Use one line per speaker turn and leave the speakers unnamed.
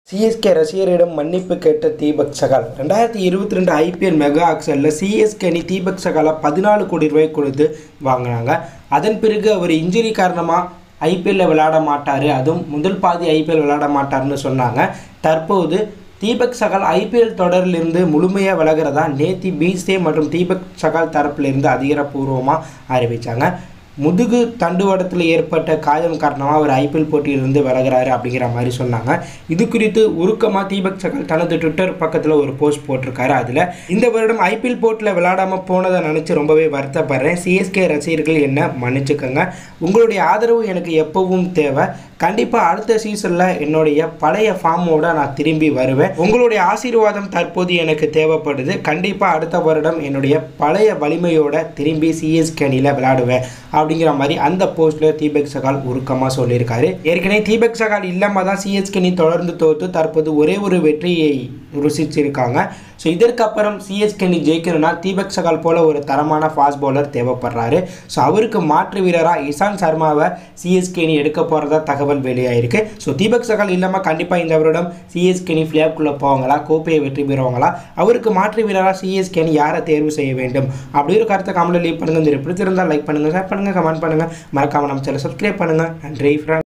CSK ரசிகரிடம் மன்னிப்பு கேட்ட தீபக் சகால் ரெண்டாயிரத்தி இருபத்தி ரெண்டு ஐபிஎல் மெகா ஆக்ஷனில் சிஎஸ்கே அணி தீபக் சகாலை பதினாலு கோடி ரூபாய் கொடுத்து வாங்கினாங்க அதன் பிறகு அவர் இன்ஜுரி காரணமாக ஐபிஎல்ல விளையாட மாட்டார் அதுவும் முதல் பாதி ஐபிஎல் விளையாட மாட்டார்னு சொன்னாங்க தற்போது தீபக் சகால் ஐபிஎல் தொடரிலிருந்து முழுமையாக விலகிறதா நேத்தி பீஸ்தே மற்றும் தீபக் சகால் தரப்பிலிருந்து அதிகாரப்பூர்வமாக அறிவித்தாங்க முதுகு தண்டுவடத்தில் ஏற்பட்ட காயம் காரணமாக அவர் ஐபிஎல் போட்டியிலிருந்து விலகிறாரு அப்படிங்கிற மாதிரி சொன்னாங்க இது குறித்து உருக்கமாக தீபக் சகல் தனது ட்விட்டர் பக்கத்தில் ஒரு போஸ்ட் போட்டிருக்காரு அதில் இந்த வருடம் ஐபிஎல் போட்டியில் விளையாடாமல் போனதை நினச்சி ரொம்பவே வருத்தப்படுறேன் சிஎஸ்கே ரசிகர்கள் என்ன மன்னிச்சுக்கோங்க உங்களுடைய ஆதரவு எனக்கு எப்பவும் தேவை கண்டிப்பாக அடுத்த சீசனில் என்னுடைய பழைய ஃபார்மோட நான் திரும்பி வருவேன் உங்களுடைய ஆசீர்வாதம் தற்போது எனக்கு தேவைப்படுது கண்டிப்பாக அடுத்த வருடம் என்னுடைய பழைய வலிமையோட திரும்பி சிஎஸ்கே அணியில் விளையாடுவேன் அப்படிங்கிற மாதிரி அந்த போஸ்ட்டில் தீபக் சகால் உருக்கமாக சொல்லியிருக்காரு ஏற்கனவே தீபக் சகால் இல்லாமல் தான் சிஎஸ்கே அணி தொடர்ந்து தோற்று தற்போது ஒரே ஒரு வெற்றியை ருசிச்சிருக்காங்க ஸோ இதற்கப்புறம் சிஎஸ்கே அணி ஜெயிக்கணும்னா தீபக் சகால் போல ஒரு தரமான ஃபாஸ்ட் பவுலர் தேவைப்படுறாரு ஸோ அவருக்கு மாற்று வீரராக இசான் சர்மாவை சிஎஸ்கே அணி எடுக்க போகிறதா தகவல் வெளியாயிருக்கு ஸோ தீபக் சகால் இல்லாமல் கண்டிப்பாக இந்த வருடம் சிஎஸ்கே அணி ஃபிளாப்குள்ளே போவாங்களா கோப்பையை வெற்றி பெறுவாங்களா அவருக்கு மாற்று வீரராக சிஎஸ்கே அணி யாரை தேர்வு செய்ய வேண்டும் அப்படி ஒரு கருத்தை கமெண்ட்டில் லீவ் பண்ணுங்கள் இந்த பிடிச்சிருந்தால் லைக் பண்ணுங்கள் ஷேர் பண்ணுங்கள் கமெண்ட் பண்ணுங்கள் மறக்காமல் நம்ம சேனல் சப்ஸ்கிரைப் பண்ணுங்கள் நன்றி ஃப்ரெண்ட்